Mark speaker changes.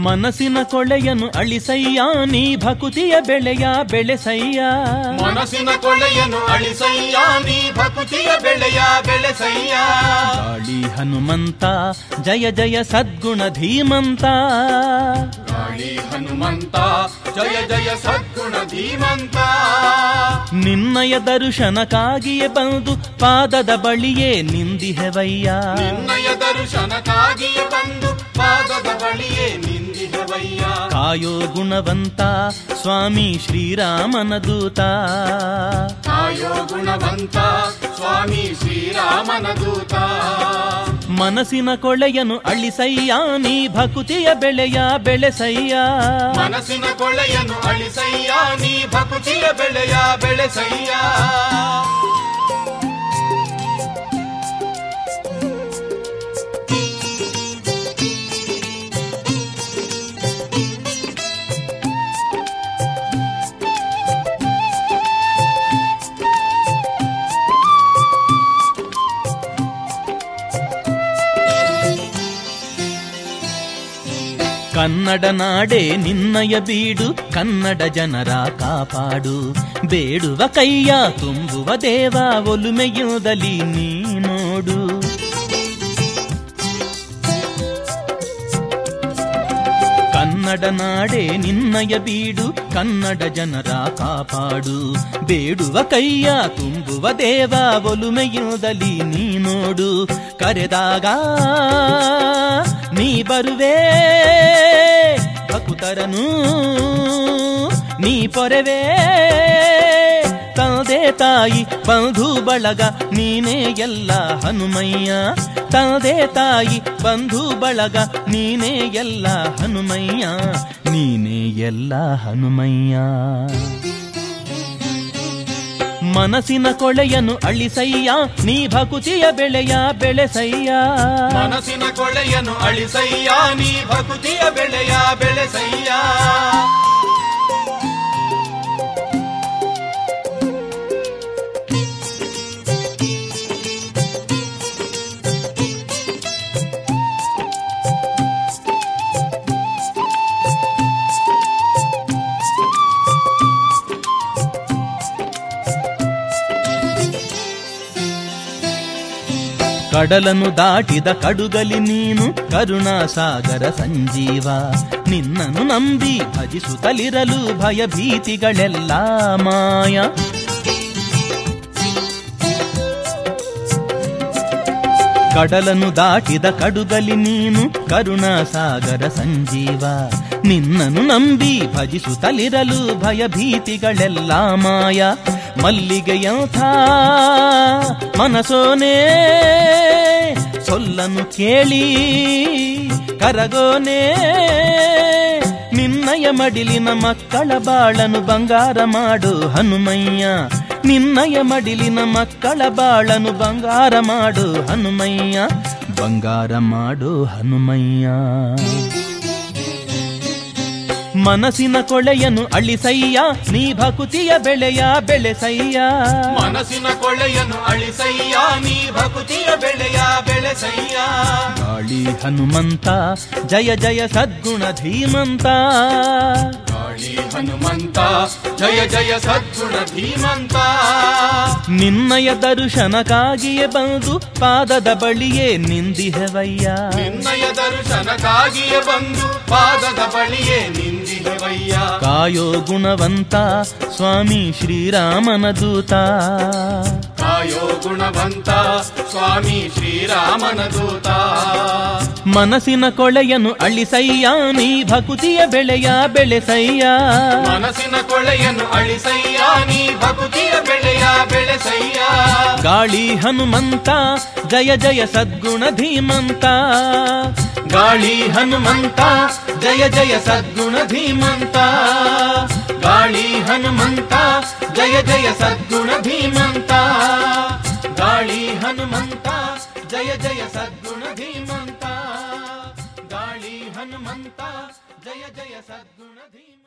Speaker 1: ಮನಸ್ಸಿನ ಕೊಳೆಯನ್ನು ಅಳಿಸಯ್ಯ ನೀ ಭಕುತಿಯ ಬೆಳೆಯ ಬೆಳೆಸಯ್ಯ
Speaker 2: ಮನಸ್ಸಿನ ಕೊಳೆಯನ್ನು ಅಳಿಸಯ್ಯ ನೀ ಭಕುತಿಯ ಬೆಳೆಯ ಬೆಳೆಸಯ್ಯ
Speaker 1: ಗಾಳಿ ಹನುಮಂತ ಜಯ ಜಯ ಸದ್ಗುಣ ಧೀಮಂತ
Speaker 2: ಗಾಳಿ ಹನುಮಂತ ಜಯ ಜಯ ಸದ್ಗುಣ ಧೀಮಂತ
Speaker 1: ನಿನ್ನಯ ದರ್ಶನಕ್ಕಾಗಿಯೇ ಬಂದು ಪಾದದ ಬಳಿಯೇ ನಿಂದಿಹೆವಯ್ಯ
Speaker 2: ನಿನ್ನಯ ದರ್ಶನಕ್ಕಾಗಿಯೇ ಬಂದು ಪಾದದ ಬಳಿಯೇ ನಿಂದಿಹವಯ್ಯ
Speaker 1: ಕಾಯೋ ಗುಣವಂತ ಸ್ವಾಮಿ ಶ್ರೀರಾಮನ ದೂತ
Speaker 2: ಕಾಯೋ ಗುಣವಂತ ಸ್ವಾಮಿ ಶ್ರೀರಾಮನ ದೂತ
Speaker 1: ಮನಸ್ಸಿನ ಕೊಳೆಯನ್ನು ಅಳಿಸಯ್ಯ ನೀ ಭಕುತಿಯ ಬೆಳೆಯ ಬೆಳೆಸಯ್ಯ
Speaker 2: ಮನಸ್ಸಿನ ಕೊಳ್ಳೆಯನ್ನು ಅಳಿಸಯ್ಯ ನೀ ಭಕುತಿಯ ಬೆಳೆಯ ಬೆಳೆಸಯ್ಯ
Speaker 1: ಕನ್ನಡ ನಾಡೇ ನಿನ್ನಯ ಬೀಡು ಕನ್ನಡ ಜನರ ಕಾಪಾಡು ಬೇಡುವ ಕೈಯ ತುಂಬುವ ದೇವ ಒಲುಮೆಯುವುದಲಿ ನೀ ನೋಡು ಕನ್ನಡ ನಾಡೇ ನಿನ್ನಯ ಬೀಡು ಕನ್ನಡ ಜನರ ಕಾಪಾಡು ಬೇಡುವ ಕೈಯ ತುಂಬುವ ದೇವ ಒಲುಮೆಯುವುದಲಿ ನೀ ನೋಡು ಕರೆದಾಗ ನೀ ಬರುವೆ ಭಕುತರನು ನೀ ಪೊರೆವೆ ತಂದೆ ತಾಯಿ ಬಂಧು ಬಳಗ ನೀನೇ ಎಲ್ಲ ಹನುಮಯ್ಯ ತಂದೆ ತಾಯಿ ಬಂಧು ಬಳಗ ನೀನೇ ಎಲ್ಲ ಹನುಮಯ್ಯ ನೀನೇ ಎಲ್ಲ ಹನುಮಯ್ಯ ಮನಸ್ಸಿನ ಕೊಳೆಯನ್ನು ಅಳಿಸಯ್ಯ ನೀ ಭಕುತಿಯ ಬೆಳೆಯ ಬೆಳೆಸಯ್ಯ
Speaker 2: ಮನಸ್ಸಿನ ಕೊಳ್ಳೆಯನ್ನು ಅಳಿಸಯ್ಯ ನೀ ಭಕುತಿಯ ಬೆಳೆಯ ಬೆಳೆಸಯ್ಯ
Speaker 1: ಕಡಲನ್ನು ದಾಟಿದ ಕಡುಗಲಿ ನೀನು ಕರುಣಾಸಾಗರ ಸಂಜೀವ ನಿನ್ನನ್ನು ನಂಬಿ ಭಜಿಸುತ್ತಲಿರಲು ಭಯಭೀತಿಗಳೆಲ್ಲ ಮಾಯ ಕಡಲನ್ನು ದಾಟಿದ ಕಡುಗಲಿ ನೀನು ಕರುಣಾಸಾಗರ ಸಂಜೀವ ನಿನ್ನನ್ನು ನಂಬಿ ಭಜಿಸುತ್ತಲಿರಲು ಭಯಭೀತಿಗಳೆಲ್ಲ ಮಾಯ ಮಲ್ಲಿಗೆಯಂಥ ಮನಸೋನೇ ಸೊಲ್ಲನ್ನು ಕೇಳಿ ಕರಗೋನೆ ನಿನ್ನಯ ಮಡಿಲಿನ ಮಕ್ಕಳ ಬಾಳನು ಬಂಗಾರ ಮಾಡು ಹನುಮಯ್ಯ ನಿನ್ನಯ ಮಡಿಲಿನ ಮಕ್ಕಳ ಬಾಳನು ಬಂಗಾರ ಮಾಡು ಹನುಮಯ್ಯ ಬಂಗಾರ ಮಾಡು ಹನುಮಯ್ಯ ಮನಸ್ಸಿನ ಕೊಳೆಯನ್ನು ಅಳಿಸಯ್ಯ ನೀ ಭಕುತಿಯ ಬೆಳೆಯ ಬೆಳೆಸಯ್ಯ
Speaker 2: ಮನಸ್ಸಿನ ಕೊಳ್ಳೆಯನ್ನು ಅಳಿಸಯ್ಯ ನೀ ಭಕುತಿಯ ಬೆಳೆಯ ಬೆಳೆಸಯ್ಯ
Speaker 1: ಗಾಳಿ ಹನುಮಂತ ಜಯ ಜಯ ಸದ್ಗುಣ ಧೀಮಂತ
Speaker 2: ಗಾಳಿ ಹನುಮಂತ ಜಯ ಜಯ ಸದ್ಗುಣ ಧೀಮಂತ
Speaker 1: ನಿನ್ನಯ ದರ್ಶನಕ್ಕಾಗಿಯೇ ಬಂದು ಪಾದದ ಬಳಿಯೇ ನಿಂದಿಹವಯ್ಯ
Speaker 2: ನಿನ್ನಯ ದರ್ಶನಕ್ಕಾಗಿಯೇ ಬಂದು ಪಾದದ ಬಳಿಯೇ ನಿಂದಿದವಯ್ಯ
Speaker 1: ಕಾಯೋ ಗುಣವಂತ ಸ್ವಾಮಿ ಶ್ರೀರಾಮನ ದೂತ
Speaker 2: ಕಾಯೋ ಗುಣವಂತ ಸ್ವಾಮಿ ಶ್ರೀರಾಮನ ದೂತ
Speaker 1: ಮನಸ್ಸಿನ ಕೊಳೆಯನ್ನು ಅಳಿಸಯ್ಯ ನೀ ಭಕುತಿಯ ಬೆಳೆಯ ಬೆಳೆಸಯ್ಯ
Speaker 2: ಮನಸ್ಸಿನ ಕೊಳ್ಳೆಯನ್ನು ಅಳಿಸಯ್ಯ ನೀ ಭಕುತಿಯ ಬೆಳೆಯ ಬೆಳೆಸಯ್ಯ
Speaker 1: ಗಾಳಿ ಹನುಮಂತ ಜಯ ಜಯ ಸದ್ಗುಣ ಧೀಮಂತ ಗಾಳಿ ಹನುಮಂತ ಜಯ ಜಯ ಸದ್ಗುಣ ಧೀಮಂತ ಗಾಳಿ ಹನುಮಂತ ಜಯ ಜಯ ಸದ್ಗುಣ ಧೀಮಂತ ಗಾಳಿ ಹನುಮಂತ ಜಯ ಜಯ ಸದ್ಗುಣ ಧೀಮಂತ ಗಾಳಿ ಹನುಮಂತ ಜಯ ಜಯ ಸದ್ಗುಣ ಧೀಮಂತ